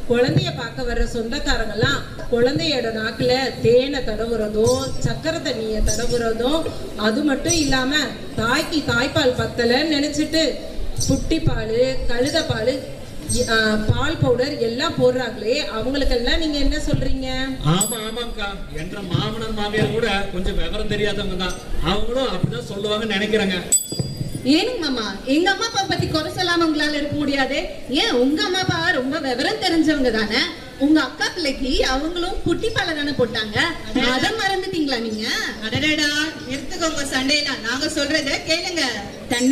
குழந்தைய பார்க்க வர்ற சொந்தக்காரங்கெல்லாம் குழந்தையோட நாக்குல தேனை தடவுறதும் சக்கரை தண்ணியை தடவுறதும் அது மட்டும் இல்லாம தாய்க்கு தாய்ப்பால் பத்தலைன்னு நினைச்சிட்டு புட்டி பால் கழுத பால் பால் பவுடர் எல்லாம் போடுறாங்களே அவங்களுக்கெல்லாம் நீங்க என்ன சொல்றீங்க ஆமா ஆமாக்கா என்ற மாமனார் மாமியார் கூட கொஞ்சம் விவரம் தெரியாதவங்க தான் அவங்களும் அப்படிதான் சொல்லுவாங்கன்னு நினைக்கிறேங்க ஏனுங்க மாமா எங்க அம்மா அப்பா பத்தி குறை சொல்லாம உங்களால இருக்க முடியாது ஏன் உங்க அம்மா அப்பா ரொம்ப விவரம் தெரிஞ்சவங்க தானே உங்க அக்கா பிள்ளைக்கு அவங்களும் குட்டி பாலை தானே போட்டாங்க அதை மறந்துட்டீங்களா நீங்க அடடடா நிறுத்துக்கோங்க சண்டையெல்லாம் நாங்க சொல்றத கேளுங்க